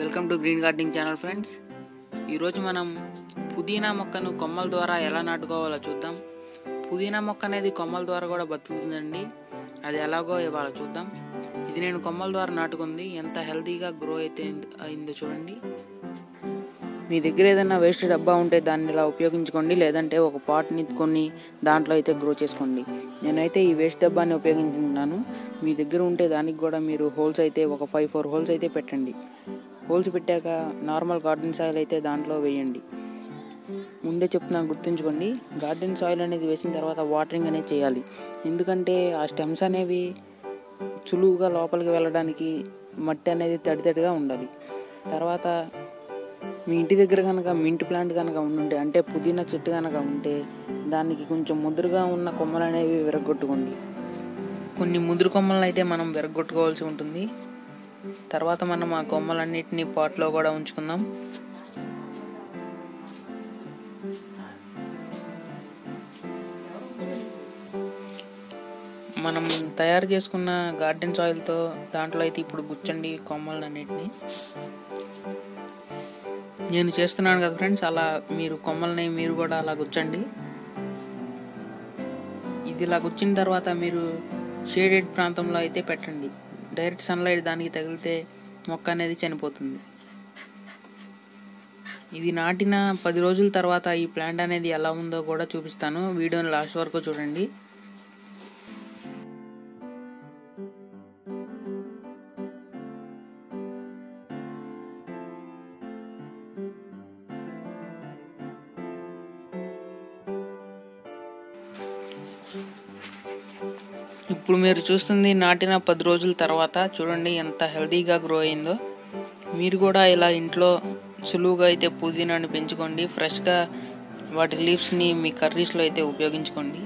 welcome to green gardening channel friends ఈరోజు మనం పుదీనా మొక్కను కొమ్మల ద్వారా ఎలా నాటుకోవాలో చూద్దాం పుదీనా మొక్క అనేది కొమ్మల ద్వారా కూడా బతుకుతుందండి అది ఎలాగో ఇవాళ చూద్దాం ఇది నేను కొమ్మల ద్వారా నాటుకుంది ఎంత హెల్తీగా గ్రో అయితే అయిందో చూడండి మీ దగ్గర ఏదైనా వేస్ట్ డబ్బా ఉంటే దాన్ని ఇలా ఉపయోగించుకోండి లేదంటే ఒక పాట్ని కొని దాంట్లో అయితే గ్రో చేసుకోండి నేనైతే ఈ వేస్ట్ డబ్బాని ఉపయోగించుకుంటున్నాను మీ దగ్గర ఉంటే దానికి కూడా మీరు హోల్స్ అయితే ఒక ఫైవ్ ఫోర్ హోల్స్ అయితే పెట్టండి హోల్స్ పెట్టాక నార్మల్ గార్డెన్ సాయిల్ అయితే దాంట్లో వేయండి ముందే చెప్తున్నాను గుర్తుంచుకోండి గార్డెన్ సాయిల్ అనేది వేసిన తర్వాత వాటరింగ్ అనేది చేయాలి ఎందుకంటే ఆ స్టెమ్స్ అనేవి సులువుగా లోపలికి వెళ్ళడానికి మట్టి అనేది తడి తడిగా ఉండాలి తర్వాత మీ ఇంటి దగ్గర కనుక మింట్ ప్లాంట్ కనుక ఉండుంటే అంటే పుదీనా చెట్టు కనుక ఉంటే దానికి కొంచెం ముదురుగా ఉన్న కొమ్మలు అనేవి విరగొట్టుకోండి కొన్ని ముదురు కొమ్మలను అయితే మనం విరగొట్టుకోవాల్సి ఉంటుంది తర్వాత మనం ఆ కొమ్మలన్నిటిని పాట్లో కూడా ఉంచుకుందాం మనం తయారు చేసుకున్న గార్డెన్ సాయిల్తో దాంట్లో అయితే ఇప్పుడు గుచ్చండి కొమ్మలన్నిటిని నేను చేస్తున్నాను కదా ఫ్రెండ్స్ అలా మీరు కొమ్మల్ని మీరు కూడా అలా గుచ్చండి ఇది ఇలా గుచ్చిన తర్వాత మీరు షేడెడ్ ప్రాంతంలో అయితే పెట్టండి డైరెక్ట్ సన్లైట్ దానికి తగిలితే మొక్క అనేది చనిపోతుంది ఇది నాటిన పది రోజుల తర్వాత ఈ ప్లాంట్ అనేది ఎలా ఉందో కూడా చూపిస్తాను వీడియోని లాస్ట్ వరకు చూడండి ఇప్పుడు మీరు చూస్తుంది నాటిన పది రోజుల తర్వాత చూడండి ఎంత హెల్తీగా గ్రో అయిందో మీరు కూడా ఇలా ఇంట్లో సులువుగా అయితే పుదీనాని పెంచుకోండి ఫ్రెష్గా వాటి లీవ్స్ని మీ కర్రీస్లో అయితే ఉపయోగించుకోండి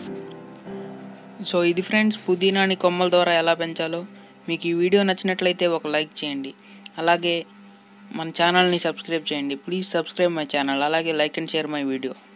సో ఇది ఫ్రెండ్స్ పుదీనాని కొమ్మల ద్వారా ఎలా పెంచాలో మీకు ఈ వీడియో నచ్చినట్లయితే ఒక లైక్ చేయండి అలాగే మన ఛానల్ని సబ్స్క్రైబ్ చేయండి ప్లీజ్ సబ్స్క్రైబ్ మై ఛానల్ అలాగే like and share my video